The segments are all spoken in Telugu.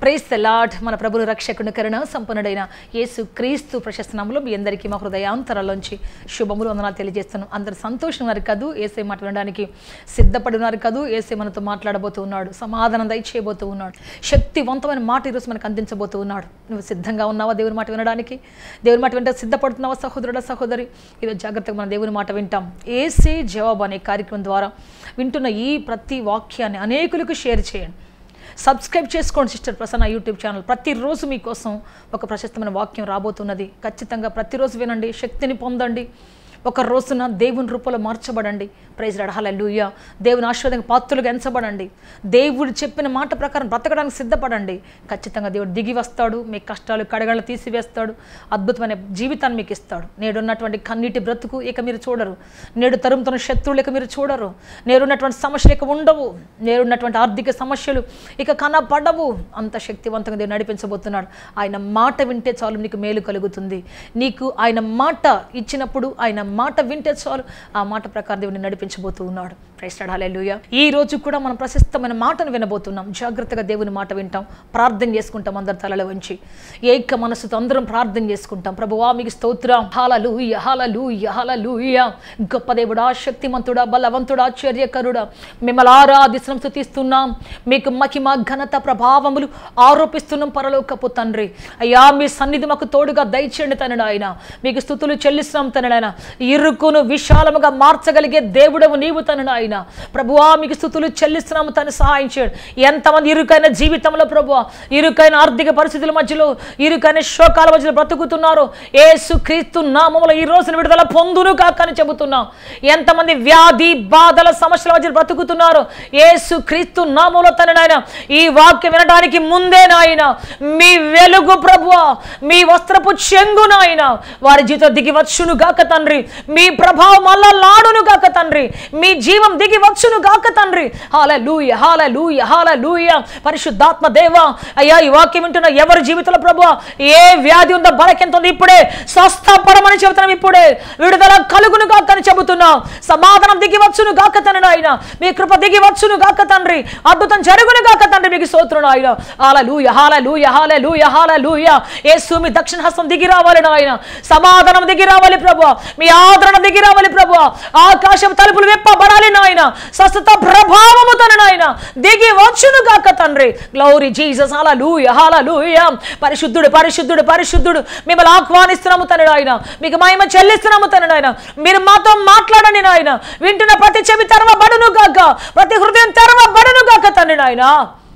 ప్రైస్ ద లాడ్ మన ప్రభుని రక్షకుని కరుణ సంపన్నుడైన యేసు క్రీస్తు ప్రశస్తనములు మీ అందరికీ మా హృదయాంతరాల్లోంచి శుభములు వందనాలు తెలియజేస్తున్నాం అందరు సంతోషం ఉన్నారు కదూ ఏసై మాట్లాడడానికి సిద్ధపడి ఉన్నారు కదూ ఏసై మనతో మాట్లాడబోతూ ఉన్నాడు సమాధానం దయచేయబోతూ ఉన్నాడు శక్తివంతమైన మాట ఈరోజు మనకు అందించబోతూ ఉన్నాడు నువ్వు సిద్ధంగా ఉన్నావా దేవుని మాట వినడానికి దేవుని మాట వింటే సిద్ధపడుతున్నావా సహోదరుడా సహోదరి ఈరోజు జాగ్రత్తగా మన దేవుని మాట వింటాం ఏసే జవాబు అనే కార్యక్రమం ద్వారా వింటున్న ఈ ప్రతి వాక్యాన్ని అనేకులకు షేర్ చేయండి సబ్స్క్రైబ్ చేసుకోండి సిస్టర్ ప్రసన్న యూట్యూబ్ ఛానల్ ప్రతిరోజు మీకోసం ఒక ప్రశస్తమైన వాక్యం రాబోతున్నది ఖచ్చితంగా ప్రతిరోజు వినండి శక్తిని పొందండి ఒక రోజున దేవుని రూపంలో మార్చబడండి ప్రైజ్ రడహాలూయ దేవుని ఆశీర్వాదంగా పాత్రలుగా ఎంచబడండి దేవుడు చెప్పిన మాట ప్రకారం బ్రతకడానికి సిద్ధపడండి ఖచ్చితంగా దేవుడు దిగి వస్తాడు మీ కష్టాలు కడగళ్ళు తీసివేస్తాడు అద్భుతమైన జీవితాన్ని మీకు ఇస్తాడు నేడున్నటువంటి కన్నీటి బ్రతుకు ఇక మీరు చూడరు నేడు తరుముతున్న శత్రువులు ఇక మీరు చూడరు నేడున్నటువంటి సమస్యలు ఇక ఉండవు నేడున్నటువంటి ఆర్థిక సమస్యలు ఇక కనపడవు అంత శక్తివంతంగా దేవుడు నడిపించబోతున్నాడు ఆయన మాట వింటే చాలు నీకు మేలు కలుగుతుంది నీకు ఆయన మాట ఇచ్చినప్పుడు ఆయన మాట వింటే చాలు ఆ మాట ప్రకారం దేవుడిని నడిపించబోతూ ఉన్నాడు ప్రైస్తాడాలూయ ఈ రోజు కూడా మనం ప్రశస్తమైన మాటను వినబోతున్నాం జాగ్రత్తగా దేవుని మాట వింటాం ప్రార్థన చేసుకుంటాం అందరి తలలో వంచి ఏక మనసుతో అందరం ప్రార్థన చేసుకుంటాం ప్రభువా మీకు స్తోత్రం హాలూయ హాలూయ హాలూయ గొప్ప దేవుడా శక్తిమంతుడా బలవంతుడా ఆశ్చర్యకరుడా మిమ్మల్ని ఆరాధిస్తున్నాం స్థుతిస్తున్నాం మీకు మహిమ ఘనత ప్రభావములు ఆరోపిస్తున్నాం పరలోకపు తండ్రి అయ్యా మీ సన్నిధి మాకు తోడుగా దయచేయండి తనడు ఆయన మీకు స్థుతులు చెల్లిస్తున్నాం తనడు ఆయన ఇరుకును విశాలముగా మార్చగలిగే దేవుడవు నీవు తనడు ఆయన ప్రభువా మీకు స్థుతులు చెల్లిస్తున్నాము తను సహాయం చేయడు ఎంతమంది ఇరుకైన జీవితంలో ప్రభువా ఇరుకైన ఆర్థిక పరిస్థితుల మధ్యలో ఇరుకైన శోకాల మధ్యలో బ్రతుకుతున్నారు ఏసు క్రీస్తు నామములో ఈ రోజున విడుదల పొందును కాకని చెబుతున్నాం ఎంతమంది వ్యాధి బాధల సమస్యల మధ్య బ్రతుకుతున్నారు ఏసు క్రీస్తు నామములో తనడాయన ఈ వాక్యం వినడానికి ముందే నాయన మీ వెలుగు ప్రభువా మీ వస్త్రపు చెంగు నాయన వారి జీవితం దిగి వచ్చును గాక తండ్రి మీ ప్రభావం మళ్ళా లాడును గాక తండ్రి మీ జీవం దిగి వచ్చును గాక తండ్రి హాల లూయ హాల లూయ హాల లూయ పరిశుద్ధాత్మ దేవ అయ్యా ఈ వాక్యం వింటున్న ఎవరి జీవితంలో ప్రభు ఏ వ్యాధి ఉందో బలకెంత ఉంది ఇప్పుడే స్వస్థపడమని చెబుతున్నాం ఇప్పుడే విడుదల కలుగును గాక అని చెబుతున్నాం సమాధానం దిగి వచ్చును గాక తండ్రి ఆయన మీ కృప దిగి వచ్చును గాక తండ్రి అద్భుతం జరుగును గాక తండ్రి మీకు స్తోత్రుడు ఆయన హాల లూయ హాల లూయ హాల లూయ హాల లూయ యేసు మీ దక్షిణ హస్తం దిగి రావాలి నాయన సమాధానం దిగి రావాలి ప్రభు మీ ఆదరణ దిగి రావాలి ప్రభు ఆకాశం తలుపులు విప్పబడాలి నాయన స్వస్థత ప్రభావము తన నాయన దిగి వచ్చును గాక తండ్రి గ్లౌరీ జీసస్ హాల లూయ హాల లూయ పరిశుద్ధుడు పరిశుద్ధుడు పరిశుద్ధుడు మిమ్మల్ని ఆహ్వానిస్తున్నాము తన నాయన మీకు మహిమ చెల్లిస్తున్నాము తన నాయన మీరు మాతో మాట్లాడండి నాయన వింటున్న ప్రతి చెవి తెరవబడును గాక ప్రతి హృదయం తెరవబడును గాక తండ్రి నాయన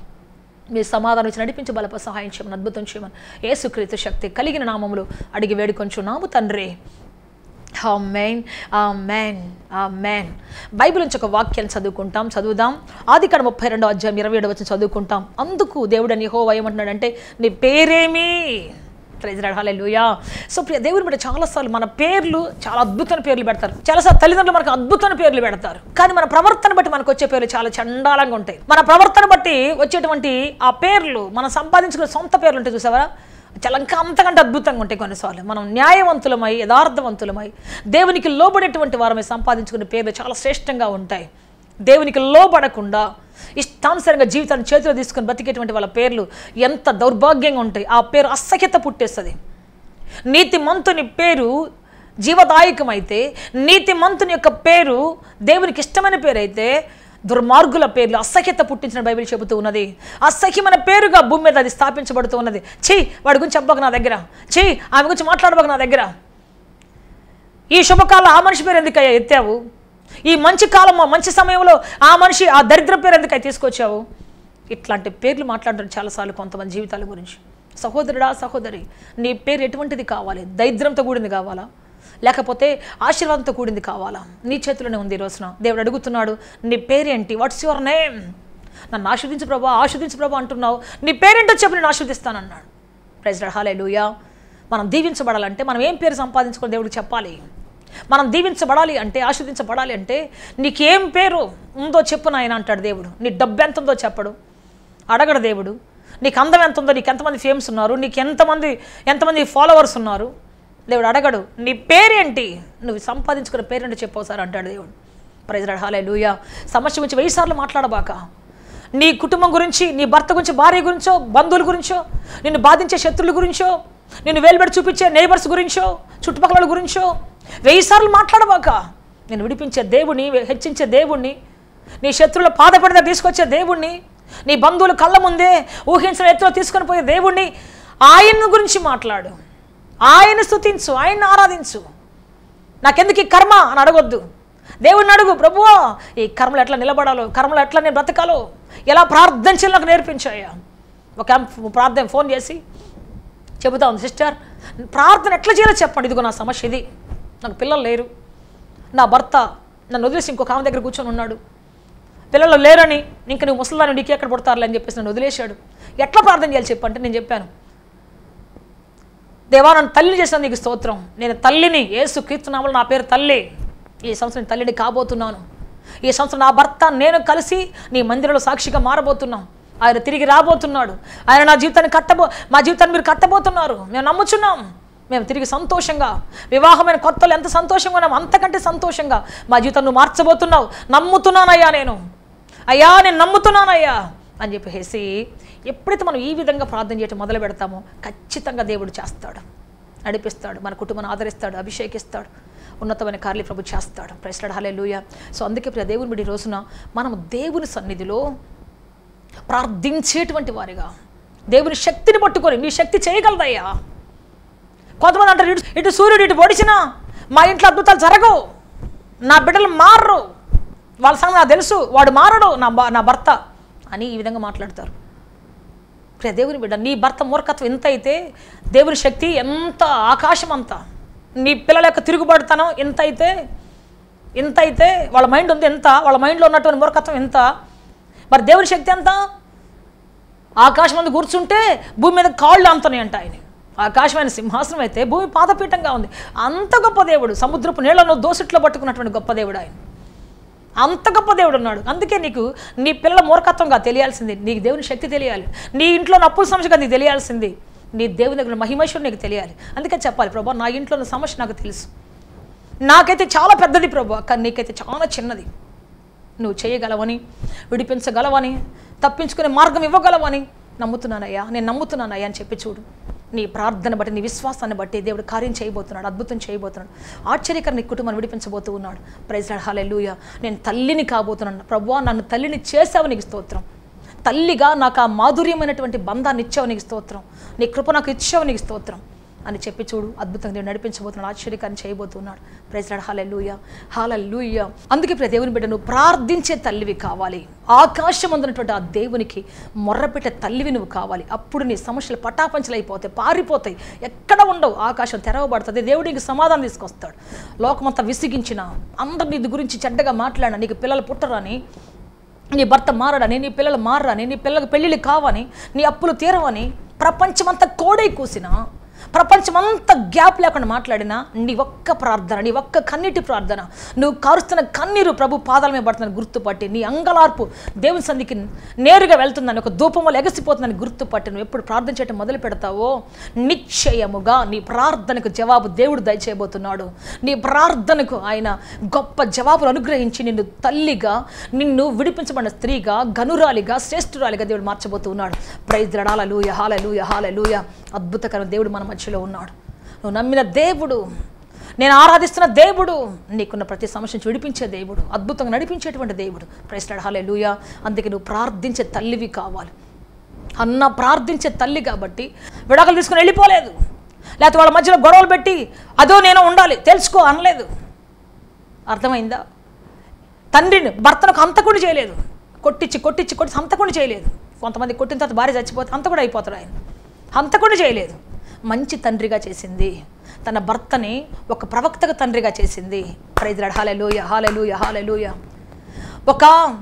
మీ సమాధానం ఇచ్చి నడిపించి బలప సహాయం చేయమని అద్భుతం చేయమని ఏసుక్రీస్తు శక్తి కలిగిన నామములు అడిగి వేడుకొంచున్నాము తండ్రి ఆమెన్ ఆమెన్ ఆమెన్ బైబిల్ నుంచి ఒక వాక్యాన్ని చదువుకుంటాం చదువుదాం ఆది కాడ ముప్పై రెండో అధ్యాయం ఇరవై ఏడు వచ్చి చదువుకుంటాం అందుకు దేవుడని హో ఏమంటున్నాడంటే నీ పేరేమి హల్లెలూయా సో ప్రియ దేవుని బట్టి చాలాసార్లు మన పేర్లు చాలా అద్భుతమైన పేర్లు పెడతారు చాలాసార్లు తల్లిదండ్రులు మనకు అద్భుతమైన పేర్లు పెడతారు కానీ మన ప్రవర్తన బట్టి మనకు వచ్చే పేర్లు చాలా చండాలంగా ఉంటాయి మన ప్రవర్తన బట్టి వచ్చేటువంటి ఆ పేర్లు మనం సంపాదించుకునే సొంత పేర్లు ఉంటాయి చూసావా చాలా ఇంకా అంతకంటే అద్భుతంగా ఉంటాయి కొన్నిసార్లు మనం న్యాయవంతులమై యథార్థవంతులమై దేవునికి లోబడేటువంటి వారమై సంపాదించుకునే పేర్లు చాలా శ్రేష్టంగా ఉంటాయి దేవునికి లోబడకుండా ఇష్టానుసారంగా జీవితాన్ని చేతిలో తీసుకొని బతికేటువంటి వాళ్ళ పేర్లు ఎంత దౌర్భాగ్యంగా ఉంటాయి ఆ పేరు అసహ్యత పుట్టేస్తుంది నీతి మంతుని పేరు జీవదాయకమైతే నీతి మంతుని యొక్క పేరు దేవునికి ఇష్టమైన పేరు అయితే దుర్మార్గుల పేర్లు అసహ్యత పుట్టించిన బైబిల్ చెబుతూ ఉన్నది అసహ్యమైన పేరుగా భూమి మీద అది స్థాపించబడుతూ ఉన్నది ఛీ వాడి గురించి చెప్పక నా దగ్గర ఛీ ఆమె గురించి మాట్లాడబోక నా దగ్గర ఈ శుభకాలం ఆ మనిషి పేరు ఎందుకయ్యా ఎత్తావు ఈ మంచి కాలం మంచి సమయంలో ఆ మనిషి ఆ దరిద్ర పేరు ఎందుకై తీసుకొచ్చావు ఇట్లాంటి పేర్లు మాట్లాడడం చాలాసార్లు కొంతమంది జీవితాల గురించి సహోదరుడా సహోదరి నీ పేరు ఎటువంటిది కావాలి దరిద్రంతో కూడింది కావాలా లేకపోతే ఆశీర్వాదంతో కూడింది కావాలా నీ చేతిలోనే ఉంది ఈ రోజున దేవుడు అడుగుతున్నాడు నీ పేరేంటి వాట్స్ యువర్ నేమ్ నన్ను ఆస్వాదించు ప్రభా ఆస్వాదించు ప్రభా అంటున్నావు నీ పేరేంటో చెప్పి నేను ఆస్వాదిస్తానన్నాడు ప్రైజ్ హాలే లూయా మనం దీవించబడాలంటే మనం ఏం పేరు సంపాదించుకొని దేవుడికి చెప్పాలి మనం దీవించబడాలి అంటే ఆస్వాదించబడాలి అంటే నీకేం పేరు ఉందో చెప్పు నాయన అంటాడు దేవుడు నీ డబ్బు ఎంత ఉందో చెప్పడు అడగడు దేవుడు నీకు అందం ఎంత ఉందో నీకు ఎంతమంది ఫేమ్స్ ఉన్నారు నీకు ఎంతమంది ఎంతమంది ఫాలోవర్స్ ఉన్నారు దేవుడు అడగడు నీ పేరేంటి నువ్వు సంపాదించుకున్న పేరేంటి చెప్పవు సార్ అంటాడు దేవుడు ప్రైజ్ హాలే లూయా సమస్య గురించి వెయ్యి సార్లు మాట్లాడబాక నీ కుటుంబం గురించి నీ భర్త గురించి భార్య గురించో బంధువుల గురించో నిన్ను బాధించే శత్రువుల గురించో నిన్ను వేలుబెట్టి చూపించే నైబర్స్ గురించో చుట్టుపక్కల వాళ్ళ గురించో వెయ్యి సార్లు మాట్లాడబాక నేను విడిపించే దేవుణ్ణి హెచ్చించే దేవుణ్ణి నీ శత్రువుల పాదపడిన తీసుకొచ్చే దేవుణ్ణి నీ బంధువుల కళ్ళ ముందే ఊహించిన ఎత్తులో తీసుకొని పోయే దేవుణ్ణి ఆయన గురించి మాట్లాడు ఆయన స్తుతించు ఆయన్ని ఆరాధించు నాకెందుకు ఈ కర్మ అని అడగొద్దు దేవుడిని అడుగు ప్రభువా ఈ కర్మలు ఎట్లా నిలబడాలో కర్మలు ఎట్లా నేను బ్రతకాలో ఎలా ప్రార్థన చేయాలో నాకు నేర్పించాయా ఒక ఆమె ప్రార్థన ఫోన్ చేసి చెబుతా ఉంది సిస్టర్ ప్రార్థన ఎట్లా చేయాలో చెప్పండి ఇదిగో నా సమస్య ఇది నాకు పిల్లలు లేరు నా భర్త నన్ను వదిలేసి ఇంకొక ఆమె దగ్గర కూర్చొని ఉన్నాడు పిల్లలు లేరని ఇంక నువ్వు ముసలిదాన్ని నీకు ఎక్కడ పుడతారులే అని చెప్పేసి నన్ను వదిలేశాడు ఎట్లా ప్రార్థన చేయాలి చెప్పంటే నేను చెప్పాను దేవా నన్ను తల్లిని చేసిన నీకు స్తోత్రం నేను తల్లిని ఏసు కీర్తనామలు నా పేరు తల్లి ఈ సంవత్సరం నేను తల్లిని కాబోతున్నాను ఈ సంవత్సరం నా భర్త నేను కలిసి నీ మందిరంలో సాక్షిగా మారబోతున్నాం ఆయన తిరిగి రాబోతున్నాడు ఆయన నా జీవితాన్ని కట్టబో మా జీవితాన్ని మీరు కట్టబోతున్నారు మేము నమ్ముచున్నాం మేము తిరిగి సంతోషంగా వివాహమైన కొత్తలు ఎంత సంతోషంగా ఉన్నాం అంతకంటే సంతోషంగా మా జీవితం నువ్వు మార్చబోతున్నావు నమ్ముతున్నానయ్యా నేను అయ్యా నేను నమ్ముతున్నానయ్యా అని చెప్పేసి ఎప్పుడైతే మనం ఈ విధంగా ప్రార్థన చేయటం మొదలు పెడతామో ఖచ్చితంగా దేవుడు చేస్తాడు నడిపిస్తాడు మన కుటుంబాన్ని ఆదరిస్తాడు అభిషేకిస్తాడు ఉన్నతమైన కార్యలు ప్రభు చేస్తాడు ప్రెస్లాడు హలే సో అందుకే ప్రియ దేవుని బిడ్డ ఈ రోజున మనం దేవుని సన్నిధిలో ప్రార్థించేటువంటి వారిగా దేవుని శక్తిని పట్టుకొని నీ శక్తి చేయగలదయ్యా కొంతమంది అంటారు ఇటు ఇటు సూర్యుడు ఇటు పొడిచినా మా ఇంట్లో అద్భుతాలు జరగవు నా బిడ్డలు మారరు వాళ్ళ సంగతి నాకు తెలుసు వాడు మారడు నా భ- నా భర్త అని ఈ విధంగా మాట్లాడతారు ప్రియ దేవుని బిడ్డ నీ భర్త మూర్ఖత్వం ఎంత అయితే దేవుని శక్తి ఎంత ఆకాశం అంత నీ పిల్లల యొక్క తిరుగుబడతనం ఎంత అయితే ఎంత అయితే వాళ్ళ మైండ్ ఉంది ఎంత వాళ్ళ మైండ్లో ఉన్నటువంటి మూర్ఖత్వం ఎంత మరి దేవుని శక్తి ఎంత ఆకాశం అందు కూర్చుంటే భూమి మీద కాళ్ళు అంతనే అంట ఆయన ఆకాశమైన సింహాసనం అయితే భూమి పాదపీఠంగా ఉంది అంత గొప్ప దేవుడు సముద్రపు నీళ్లను దోసిట్లో పట్టుకున్నటువంటి గొప్ప దేవుడు ఆయన అంత గొప్ప దేవుడు ఉన్నాడు అందుకే నీకు నీ పిల్లల మూర్ఖత్వంగా తెలియాల్సింది నీకు దేవుని శక్తి తెలియాలి నీ ఇంట్లో అప్పుల సమస్యగా నీకు తెలియాల్సింది నీ దేవుని దగ్గర మహిమేశ్వరు నీకు తెలియాలి అందుకే చెప్పాలి ప్రభా నా ఇంట్లో ఉన్న సమస్య నాకు తెలుసు నాకైతే చాలా పెద్దది ప్రభా కానీ నీకైతే చాలా చిన్నది నువ్వు చేయగలవని విడిపించగలవని తప్పించుకునే మార్గం ఇవ్వగలవని నమ్ముతున్నానయ్యా నేను నమ్ముతున్నానయ్యా అని చెప్పి చూడు నీ ప్రార్థన బట్టి నీ విశ్వాసాన్ని బట్టి దేవుడు కార్యం చేయబోతున్నాడు అద్భుతం చేయబోతున్నాడు ఆశ్చర్యకర నీ కుటుంబాన్ని విడిపించబోతూ ఉన్నాడు ప్రైజ్ హాలెలుయ నేను తల్లిని కాబోతున్నాను ప్రభువా నన్ను తల్లిని చేసావు నీకు స్తోత్రం తల్లిగా నాకు ఆ మాధుర్యమైనటువంటి బంధాన్ని ఇచ్చావు నీకు స్తోత్రం నీ కృప నాకు ఇచ్చావు నీకు స్తోత్రం అని చెప్పి చూడు అద్భుతంగా దేవుడు నడిపించబోతున్నాడు ఆశ్చర్యకాన్ని చేయబోతున్నాడు ప్రైజ్లాడు హాలెలుయ హాలెలుయ అందుకే ప్రియ దేవుని బిడ్డ నువ్వు ప్రార్థించే తల్లివి కావాలి ఆకాశం అందునటువంటి ఆ దేవునికి మొర్రపెట్టే తల్లివి నువ్వు కావాలి అప్పుడు నీ సమస్యలు పటాపంచలైపోతాయి పారిపోతాయి ఎక్కడ ఉండవు ఆకాశం తెరవబడుతుంది దేవుడు నీకు సమాధానం తీసుకొస్తాడు లోకమంతా విసిగించిన అందరు నీ గురించి చెడ్డగా మాట్లాడిన నీకు పిల్లలు పుట్టరని నీ భర్త మారడని నీ పిల్లలు మారని నీ పిల్లలకు పెళ్ళిళ్ళు కావని నీ అప్పులు తీరవని ప్రపంచమంతా కోడై కూసిన ప్రపంచమంతా గ్యాప్ లేకుండా మాట్లాడినా నీ ఒక్క ప్రార్థన నీ ఒక్క కన్నీటి ప్రార్థన నువ్వు కారుస్తున్న కన్నీరు ప్రభు పాదాల మీద పడుతుందని గుర్తుపట్టి నీ అంగలార్పు దేవుని సంధికి నేరుగా వెళ్తుందని ఒక ధూపం వల్ల ఎగసిపోతుందని గుర్తుపట్టి నువ్వు ఎప్పుడు ప్రార్థన చేయడం మొదలు పెడతావో నిశ్చయముగా నీ ప్రార్థనకు జవాబు దేవుడు దయచేయబోతున్నాడు నీ ప్రార్థనకు ఆయన గొప్ప జవాబులు అనుగ్రహించి నిన్ను తల్లిగా నిన్ను విడిపించబడిన స్త్రీగా గనురాలిగా శ్రేష్ఠురాలిగా దేవుడు మార్చబోతున్నాడు ప్రైజ్ హాలూయ హాలూయ హాలూయ అద్భుతకరమైన దేవుడు మన మధ్యలో ఉన్నాడు నువ్వు నమ్మిన దేవుడు నేను ఆరాధిస్తున్న దేవుడు నీకున్న ప్రతి సమస్య నుంచి విడిపించే దేవుడు అద్భుతంగా నడిపించేటువంటి దేవుడు ప్రైస్లాడ్ హాలే అందుకే నువ్వు ప్రార్థించే తల్లివి కావాలి అన్న ప్రార్థించే తల్లి కాబట్టి విడాకులు తీసుకుని వెళ్ళిపోలేదు లేకపోతే వాళ్ళ మధ్యలో గొడవలు పెట్టి అదో నేను ఉండాలి తెలుసుకో అనలేదు అర్థమైందా తండ్రిని భర్తను హంతకుడు చేయలేదు కొట్టించి కొట్టించి కొట్టి హంతకుడు చేయలేదు కొంతమంది కొట్టిన తర్వాత భార్య చచ్చిపోతే హంతకుడు అయిపోతాడు ఆయన హంతకుడు చేయలేదు మంచి తండ్రిగా చేసింది తన భర్తని ఒక ప్రవక్తగా తండ్రిగా చేసింది ప్రైజ్లాడ్ హాలెలూయ హాలెలూయ హాలెలూయ ఒక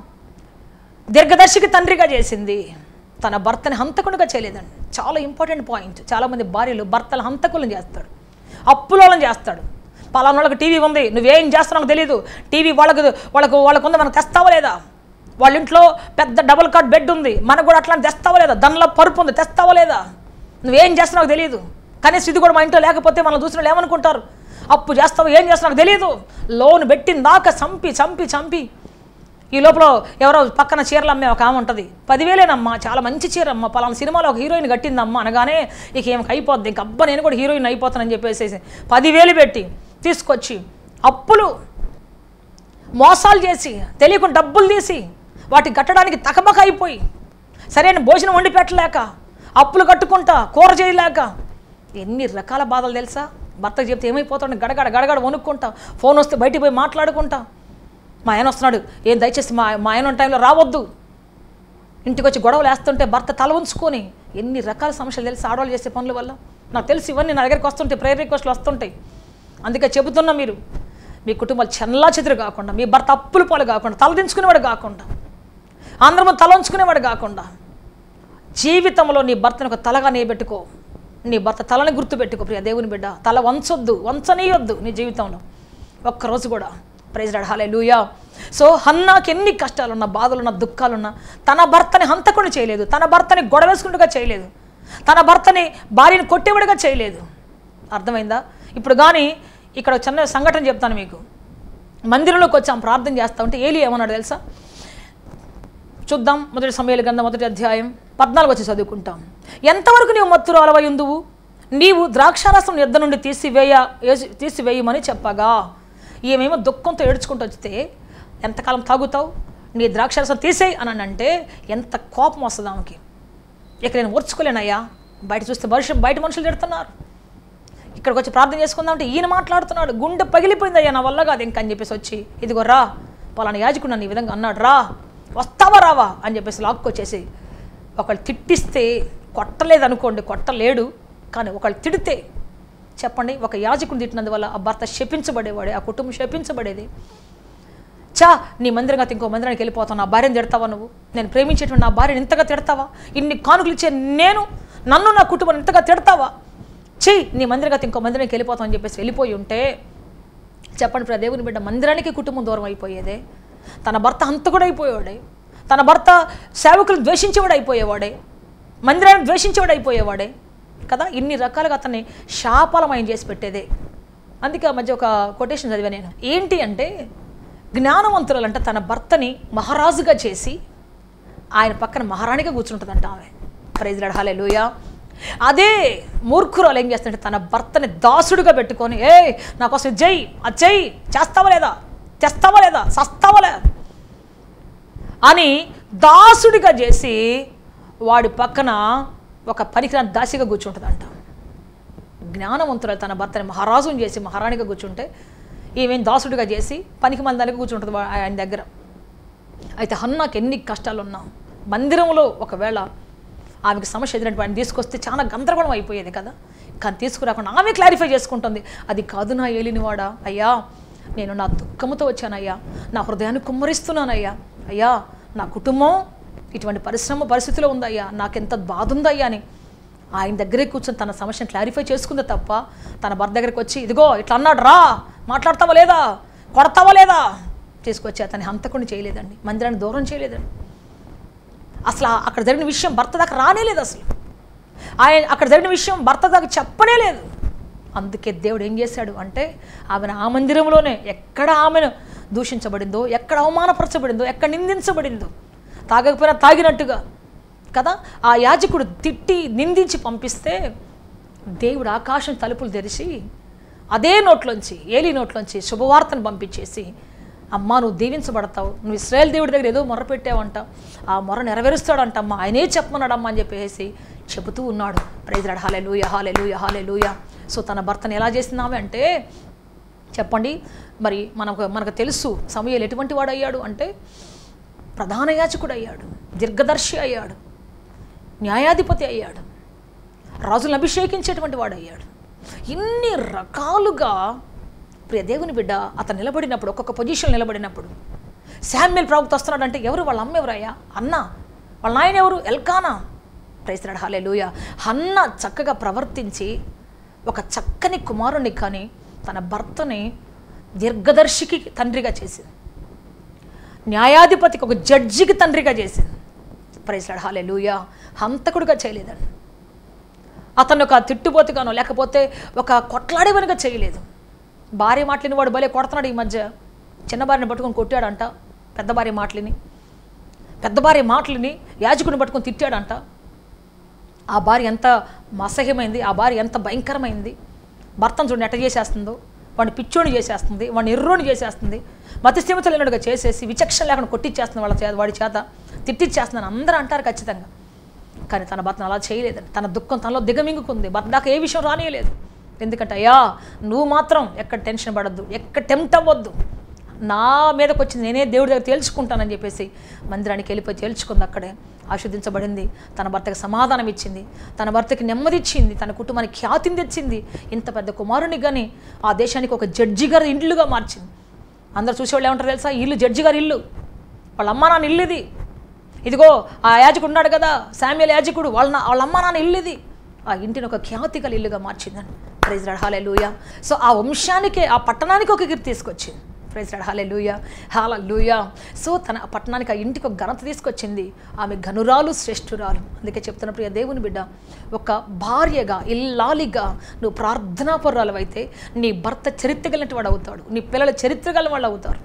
దీర్ఘదర్శికి తండ్రిగా చేసింది తన భర్తని హంతకునిగా చేయలేదండి చాలా ఇంపార్టెంట్ పాయింట్ చాలామంది భార్యలు భర్తలు హంతకులను చేస్తాడు అప్పులోలను చేస్తాడు పలానా వాళ్ళకి టీవీ ఉంది నువ్వేం చేస్తున్నావు తెలియదు టీవీ వాళ్ళకు వాళ్ళకు వాళ్ళకు ఉంది మనకు తెస్తావా లేదా వాళ్ళ ఇంట్లో పెద్ద డబుల్ కార్డ్ బెడ్ ఉంది మనకు కూడా అట్లా తెస్తావా లేదా దానిలో పరుపు ఉంది తెస్తావా లేదా నువ్వేం చేస్తున్నావు తెలియదు కనీసం ఇది కూడా మా ఇంట్లో లేకపోతే మనం చూసిన వాళ్ళు ఏమనుకుంటారు అప్పు చేస్తావు ఏం చేస్తున్నావు తెలియదు లోన్ పెట్టిందాక చంపి చంపి చంపి ఈ లోపల ఎవరో పక్కన చీరలు అమ్మే ఒక ఆమె ఉంటుంది పదివేలేనమ్మా చాలా మంచి చీర అమ్మ పలానా సినిమాలో ఒక హీరోయిన్ కట్టిందమ్మా అనగానే ఇక ఏం అయిపోద్ది ఇంక అబ్బా నేను కూడా హీరోయిన్ అయిపోతానని చెప్పేసి పదివేలు పెట్టి తీసుకొచ్చి అప్పులు మోసాలు చేసి తెలియకుండా డబ్బులు తీసి వాటి కట్టడానికి తకమక అయిపోయి సరైన భోజనం వండి పెట్టలేక అప్పులు కట్టుకుంటా కూర చేయలేక ఎన్ని రకాల బాధలు తెలుసా భర్తకు చెప్తే ఏమైపోతాడు గడగడ గడగడ వణుక్కుంటా ఫోన్ వస్తే బయటికి పోయి మాట్లాడుకుంటా మా ఆయన వస్తున్నాడు ఏం దయచేసి మా మా ఆయన ఉన్న టైంలో రావద్దు ఇంటికి వచ్చి గొడవలు వేస్తుంటే భర్త తల ఉంచుకొని ఎన్ని రకాల సమస్యలు తెలిసి ఆడవాళ్ళు చేసే పనుల వల్ల నాకు తెలిసి ఇవన్నీ నా దగ్గరికి వస్తుంటాయి ప్రేయర్ రిక్వెస్ట్లు వస్తుంటాయి అందుకే చెబుతున్నా మీరు మీ కుటుంబాలు చెల్లా చెదురు కాకుండా మీ భర్త అప్పుల పాలు కాకుండా తలదించుకునేవాడు కాకుండా అందరము తల ఉంచుకునేవాడు కాకుండా జీవితంలో నీ భర్తను ఒక తలగా నిలబెట్టుకో నీ భర్త తలని గుర్తుపెట్టుకో ప్రియ దేవుని బిడ్డ తల వంచొద్దు వంచనీయొద్దు నీ జీవితంలో ఒక్కరోజు కూడా ప్రైజ్ హాలే లూయా సో హన్నాకి ఎన్ని కష్టాలున్నా బాధలున్నా దుఃఖాలున్నా తన భర్తని హంతకుని చేయలేదు తన భర్తని గొడవేసుకుంటుగా చేయలేదు తన భర్తని భార్యని కొట్టేవాడుగా చేయలేదు అర్థమైందా ఇప్పుడు కానీ ఇక్కడ ఒక చిన్న సంఘటన చెప్తాను మీకు మందిరంలోకి వచ్చాం ప్రార్థన చేస్తా ఉంటే ఏలి ఏమన్నాడు తెలుసా చూద్దాం మొదటి సమయాల గ్రంథం మొదటి అధ్యాయం పద్నాలుగు వచ్చి చదువుకుంటాం ఎంతవరకు నీవు మత్తురు అలవయుందువు నీవు ద్రాక్షారసం యుద్ధ నుండి తీసివేయ ఏసి- తీసివేయమని చెప్పగా ఈమెమో దుఃఖంతో ఏడ్చుకుంటూ వస్తే ఎంతకాలం తాగుతావు నీ ద్రాక్షారసం తీసేయి అని అంటే ఎంత కోపం వస్తుంది ఆమెకి ఇక నేను ఓర్చుకోలేనయ్యా బయట చూస్తే మనుషులు బయట మనుషులు తిడుతున్నారు ఇక్కడికి వచ్చి ప్రార్థన చేసుకుందాం అంటే ఈయన మాట్లాడుతున్నాడు గుండె పగిలిపోయిందయ్యా నా వల్ల కాదు ఇంకా అని చెప్పేసి వచ్చి ఇదిగో రా పలానా యాజకుడు నన్ను ఈ విధంగా అన్నాడు రా వస్తావా రావా అని చెప్పేసి లాక్కొచ్చేసి ఒకళ్ళు తిట్టిస్తే కొట్టలేదు అనుకోండి కొట్టలేడు కానీ ఒకళ్ళు తిడితే చెప్పండి ఒక యాజకుని తిట్టినందువల్ల ఆ భర్త శపించబడేవాడే ఆ కుటుంబం శపించబడేది చా నీ మందిరం గత ఇంకో మందిరానికి వెళ్ళిపోతావు నా భార్యను తిడతావా నువ్వు నేను ప్రేమించేటువంటి నా భార్యను ఇంతగా తిడతావా ఇన్ని కానుకలు ఇచ్చే నేను నన్ను నా కుటుంబం ఇంతగా తిడతావా చెయ్యి నీ మందిరం గత ఇంకో మందిరానికి వెళ్ళిపోతావు అని చెప్పేసి వెళ్ళిపోయి ఉంటే చెప్పండి ప్రియ దేవుని బిడ్డ మందిరానికి కుటుంబం దూరం అయిపోయేదే తన భర్త హంతకుడు అయిపోయేవాడే తన భర్త సేవకులు ద్వేషించేవాడు అయిపోయేవాడే మందిరాన్ని ద్వేషించేవాడు అయిపోయేవాడే కదా ఇన్ని రకాలుగా అతన్ని శాపలమయం చేసి పెట్టేదే అందుకే ఆ మధ్య ఒక కొటేషన్ చదివా నేను ఏంటి అంటే జ్ఞానవంతురాలంటే తన భర్తని మహారాజుగా చేసి ఆయన పక్కన మహారాణిగా కూర్చుంటుందంట ఆమె ప్రైజ్ లడాలే లూయా అదే మూర్ఖురాలు ఏం చేస్తుంటే తన భర్తని దాసుడుగా పెట్టుకొని ఏ నా కోసం ఇది చెయ్యి అది చెయ్యి చేస్తావా లేదా తెస్తావా లేదా సస్తావా లేదా అని దాసుడిగా చేసి వాడి పక్కన ఒక పనికిరాని దాసిగా కూర్చుంటుందంట జ్ఞానవంతురాలు తన భర్తని మహారాజుని చేసి మహారాణిగా కూర్చుంటే ఈమె దాసుడిగా చేసి పనికి మందానికి కూర్చుంటుంది వా- ఆయన దగ్గర అయితే హన్నాకి ఎన్ని కష్టాలు ఉన్నా మందిరంలో ఒకవేళ ఆమెకి సమస్య ఎదురంటే ఆయన తీసుకొస్తే చాలా గందరగోళం అయిపోయేది కదా కానీ తీసుకురాకుండా ఆమె క్లారిఫై చేసుకుంటుంది అది కాదు నా ఏలినవాడా అయ్యా నేను నా దుఃఖముతో వచ్చానయ్యా నా హృదయాన్ని కుమ్మరిస్తున్నానయ్యా అయ్యా నా కుటుంబం ఇటువంటి పరిశ్రమ పరిస్థితిలో ఉందయ్యా నాకెంత బాధ ఉందయ్యా అని ఆయన దగ్గరే కూర్చొని తన సమస్యను క్లారిఫై చేసుకుంది తప్ప తన భర్త దగ్గరికి వచ్చి ఇదిగో ఇట్లా అన్నాడు రా మాట్లాడతావా లేదా కొడతావా లేదా తీసుకొచ్చి అతని హంతకుని చేయలేదండి మందిరాన్ని దూరం చేయలేదండి అసలు ఆ- అక్కడ జరిగిన విషయం భర్త దాకా రానేలేదు అసలు ఆయన అక్కడ జరిగిన విషయం భర్త దాకా చెప్పనే లేదు అందుకే దేవుడు ఏం చేశాడు అంటే ఆమెను ఆ మందిరంలోనే ఎక్కడ ఆమెను దూషించబడిందో ఎక్కడ అవమానపరచబడిందో ఎక్కడ నిందించబడిందో తాగకపోయినా తాగినట్టుగా కదా ఆ యాజకుడు తిట్టి నిందించి పంపిస్తే దేవుడు ఆకాశం తలుపులు తెరిచి అదే నోట్లోంచి ఏలి నోట్లోంచి శుభవార్తను పంపించేసి అమ్మా నువ్వు దీవించబడతావు నువ్వు ఇస్రాయేల్ దేవుడి దగ్గర ఏదో మొర పెట్టావంట ఆ మొర నెరవేరుస్తాడంట అమ్మా ఆయనే చెప్పమన్నాడమ్మా అని చెప్పేసి చెబుతూ ఉన్నాడు ప్రైజ్రాడ్ హాలే లూయ హాలే లూయ హాలే లూయ సో తన భర్తను ఎలా చేసిందామె అంటే చెప్పండి మరి మనకు మనకు తెలుసు సమయాలు ఎటువంటి వాడు అయ్యాడు అంటే ప్రధాన యాచకుడు అయ్యాడు దీర్ఘదర్శి అయ్యాడు న్యాయాధిపతి అయ్యాడు రాజులను అభిషేకించేటువంటి వాడు అయ్యాడు ఇన్ని రకాలుగా ప్రియ దేవుని బిడ్డ అతను నిలబడినప్పుడు ఒక్కొక్క పొజిషన్ నిలబడినప్పుడు శామ్యుల్ ప్రవక్త వస్తున్నాడంటే ఎవరు వాళ్ళ అమ్మ ఎవరయ్యా అన్న వాళ్ళ నాయన ఎవరు ఎల్కానా ప్రైసరాడు హాలే లూయ అన్న చక్కగా ప్రవర్తించి ఒక చక్కని కుమారుని కానీ తన భర్తని దీర్ఘదర్శికి తండ్రిగా చేసింది న్యాయాధిపతికి ఒక జడ్జికి తండ్రిగా చేసింది ప్రైజ్లాడ్ హాలే లూయా హంతకుడిగా చేయలేదండి అతను ఒక తిట్టుబోతుగానో లేకపోతే ఒక కొట్లాడేవనిగా చేయలేదు భార్య మాటలిన వాడు భలే కొడుతున్నాడు ఈ మధ్య చిన్న భార్యని పట్టుకొని కొట్టాడంట పెద్ద భార్య మాటలిని పెద్ద భార్య మాటలిని యాజకుని పట్టుకొని తిట్టాడంట ఆ భార్య ఎంత అసహ్యమైంది ఆ భార్య ఎంత భయంకరమైంది భర్తను చూడండి ఎట్ట చేసేస్తుందో వాడిని పిచ్చోని చేసేస్తుంది వాడిని ఎర్రోని చేసేస్తుంది మతిస్థిమత లేనట్టుగా చేసేసి విచక్షణ లేకుండా కొట్టిచ్చేస్తుంది వాళ్ళ చేత వాడి చేత తిట్టిచ్చేస్తుందని అందరూ అంటారు ఖచ్చితంగా కానీ తన భర్తను అలా చేయలేదండి తన దుఃఖం తనలో దిగమింగుకుంది భర్త దాకా ఏ విషయం రానియలేదు ఎందుకంటే అయ్యా నువ్వు మాత్రం ఎక్కడ టెన్షన్ పడద్దు ఎక్కడ టెంప్ట్ అవ్వద్దు నా మీదకి వచ్చింది నేనే దేవుడి దగ్గర తేల్చుకుంటానని చెప్పేసి మందిరానికి వెళ్ళిపోయి తేల్చుకుంది అక్కడే ఆశీర్దించబడింది తన భర్తకి సమాధానం ఇచ్చింది తన భర్తకి నెమ్మది ఇచ్చింది తన కుటుంబానికి ఖ్యాతిని తెచ్చింది ఇంత పెద్ద కుమారుని కానీ ఆ దేశానికి ఒక జడ్జి గారి ఇండ్లుగా మార్చింది అందరు చూసేవాళ్ళు ఏమంటారు తెలుసా ఈ ఇల్లు జడ్జి గారి ఇల్లు వాళ్ళ అమ్మ నాన్న ఇల్లు ఇది ఇదిగో ఆ యాజకుడు ఉన్నాడు కదా శామ్యుల్ యాజకుడు వాళ్ళ నా- వాళ్ళ అమ్మ నాన్న ఇల్లు ఇది ఆ ఇంటిని ఒక ఖ్యాతి గల ఇల్లుగా మార్చిందండి ప్రైజ్ రడాలే లూయ సో ఆ వంశానికే ఆ పట్టణానికి ఒక కీర్తి తీసుకొచ్చింది ప్రైజ్ రడాలే లూయ హాల లూయ సో తన ఆ పట్టణానికి ఆ ఇంటికి ఒక ఘనత తీసుకొచ్చింది ఆమె ఘనురాలు శ్రేష్ఠురాలు అందుకే చెప్తున్న ప్రియ దేవుని బిడ్డ ఒక భార్యగా ఇల్లాలిగా నువ్వు ప్రార్థనాపరురాలు అయితే నీ భర్త చరిత్ర కలిగినట్టు వాడు అవుతాడు నీ పిల్లల చరిత్ర గల వాళ్ళు అవుతారు